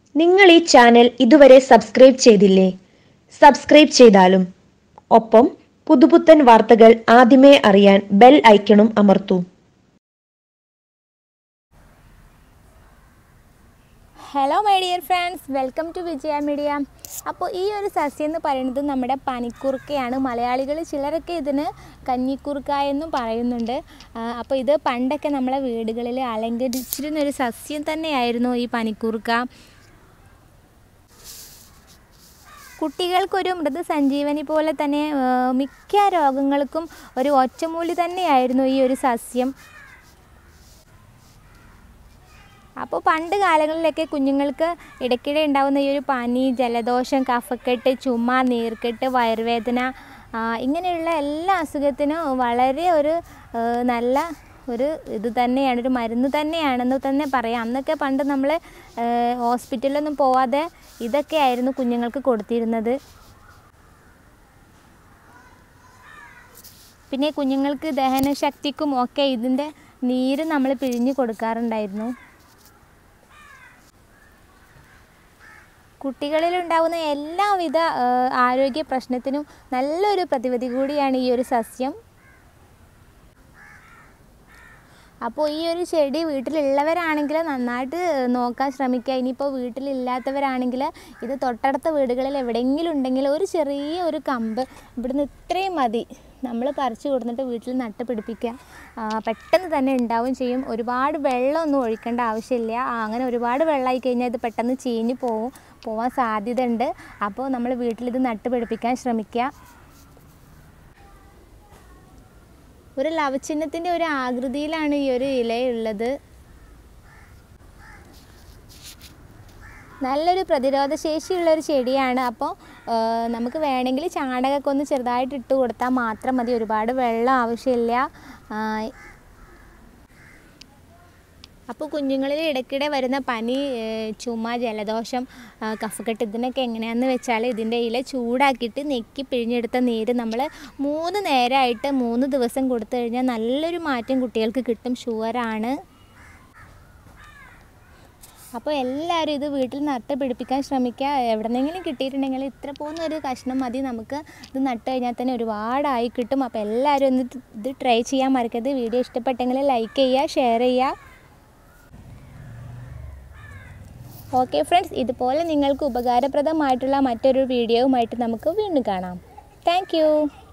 നിങ്ങൾ ഈ ചാനൽ ഇതുവരെ സബ്സ്ക്രൈബ് ചെയ്തില്ലേ സബ്സ്ക്രൈബ് ചെയ്താലും ഒപ്പം പുതുപുത്തൻ വാർത്തകൾ ആദ്യമേ അറിയാൻ ബെൽ ഐക്കണും അമർത്തൂ hello my dear friends welcome to Vijaya media അപ്പോൾ ഈ ഒരു സസ്യം എന്ന് പറയുന്നത് നമ്മുടെ പനിക്കുറുക്കയാണ് മലയാളികൾ ചിലരൊക്കെ ഇതിന് കഞ്ഞിക്കുറുക്ക എന്നും പറയുന്നുണ്ട് ആ, അപ്പോൾ ഇത് പണ്ടൊക്കെ നമ്മളെ വീടുകളിൽ അലങ്കരിച്ചിരുന്ന ഒരു സസ്യം തന്നെയായിരുന്നു ഈ പനിക്കുറുക്ക കുട്ടികൾക്കൊരു മൃദുസഞ്ജീവനി പോലെ തന്നെ ആ, മിക്ക രോഗങ്ങൾക്കും ഒരു ഒറ്റമൂലി തന്നെയായിരുന്നു ഈ ഒരു സസ്യം അപ്പോൾ പണ്ട് കാലങ്ങളിലൊക്കെ കുഞ്ഞുങ്ങൾക്ക് ഇടയ്ക്കിടെ ഉണ്ടാകുന്ന ഈ ഒരു പനി ജലദോഷം കഫക്കെട്ട് ചുമ നീർക്കെട്ട് വയറുവേദന ആ, ഇങ്ങനെയുള്ള എല്ലാ അസുഖത്തിനും വളരെ ഒരു ആ, നല്ല ഒരു ഇത് തന്നെയാണ് ഒരു മരുന്ന് തന്നെയാണെന്ന് തന്നെ പറയാം അന്നൊക്കെ പണ്ട് നമ്മൾ ഹോസ്പിറ്റലിലൊന്നും പോവാതെ ഇതൊക്കെയായിരുന്നു കുഞ്ഞുങ്ങൾക്ക് കൊടുത്തിരുന്നത് പിന്നെ കുഞ്ഞുങ്ങൾക്ക് ദഹനശക്തിക്കും ഒക്കെ ഇതിൻ്റെ നീര് നമ്മൾ പിഴിഞ്ഞ് കൊടുക്കാറുണ്ടായിരുന്നു കുട്ടികളിൽ ഉണ്ടാകുന്ന എല്ലാവിധ ആ, ആരോഗ്യ പ്രശ്നത്തിനും നല്ലൊരു പ്രതിവിധി കൂടിയാണ് ഈ ഒരു സസ്യം അപ്പോൾ ഈ ഒരു ചെടി വീട്ടിലുള്ളവരാണെങ്കിൽ നന്നായിട്ട് നോക്കാൻ ശ്രമിക്കുക ഇനിയിപ്പോൾ വീട്ടിലില്ലാത്തവരാണെങ്കിൽ ഇത് തൊട്ടടുത്ത വീടുകളിൽ എവിടെയെങ്കിലും ഉണ്ടെങ്കിൽ ഒരു ചെറിയ ഒരു കമ്പ് ഇവിടുന്ന് ഇത്രയും മതി നമ്മൾ പറിച്ചു കൊടുത്തിട്ട് വീട്ടിൽ നട്ട് പിടിപ്പിക്കുക ആ, പെട്ടെന്ന് തന്നെ ഉണ്ടാവും ചെയ്യും ഒരുപാട് വെള്ളമൊന്നും ഒഴിക്കേണ്ട ആവശ്യമില്ല ആ, അങ്ങനെ ഒരുപാട് വെള്ളമായി കഴിഞ്ഞാൽ ഇത് പെട്ടെന്ന് ചീഞ്ഞ് പോവും പോവാൻ സാധ്യതയുണ്ട് അപ്പോൾ നമ്മൾ വീട്ടിലിത് നട്ട് പിടിപ്പിക്കാൻ ശ്രമിക്കുക ഒരു ലവചിഹ്നത്തിൻ്റെ ഒരു ആകൃതിയിലാണ് ഈ ഒരു ഇലയുള്ളത് നല്ലൊരു പ്രതിരോധ ശേഷിയുള്ള ഒരു ചെടിയാണ് അപ്പോൾ ആ, നമുക്ക് വേണമെങ്കിൽ ചാണകമൊക്കെ ഒന്ന് ചെറുതായിട്ട് ഇട്ട് കൊടുത്താൽ മാത്രം മതി ഒരുപാട് വെള്ളം ആവശ്യമില്ല ആ, അപ്പോൾ കുഞ്ഞുങ്ങളിൽ ഇടയ്ക്കിടെ വരുന്ന പനി ഏ, ചുമ ജലദോഷം ആ, കഫക്കെട്ട് ഇതിനൊക്കെ എങ്ങനെയാണെന്ന് വെച്ചാൽ ഇതിൻ്റെ ഇല ചൂടാക്കിയിട്ട് നെക്കി പിഴിഞ്ഞെടുത്ത നീര് നമ്മൾ മൂന്ന് നേരമായിട്ട് മൂന്ന് ദിവസം കൊടുത്തു കഴിഞ്ഞാൽ നല്ലൊരു മാറ്റം കുട്ടികൾക്ക് കിട്ടും ഷുവറാണ് അപ്പോൾ എല്ലാവരും ഇത് വീട്ടിൽ നട്ട് പിടിപ്പിക്കാൻ ശ്രമിക്കുക എവിടെന്നെങ്കിലും കിട്ടിയിട്ടുണ്ടെങ്കിൽ ഇത്ര പോകുന്ന ഒരു കഷ്ണം മതി നമുക്ക് ഇത് നട്ട് കഴിഞ്ഞാൽ തന്നെ ഒരുപാടായി കിട്ടും അപ്പോൾ എല്ലാവരും ഒന്ന് ഇത് ഇത് ട്രൈ ചെയ്യാൻ മറക്കരുത് വീഡിയോ ഇഷ്ടപ്പെട്ടെങ്കിൽ ലൈക്ക് ചെയ്യുക ഷെയർ ചെയ്യുക ഓക്കെ ഫ്രണ്ട്സ് ഇതുപോലെ നിങ്ങൾക്ക് ഉപകാരപ്രദമായിട്ടുള്ള മറ്റൊരു വീഡിയോവുമായിട്ട് നമുക്ക് വീണ്ടും കാണാം താങ്ക്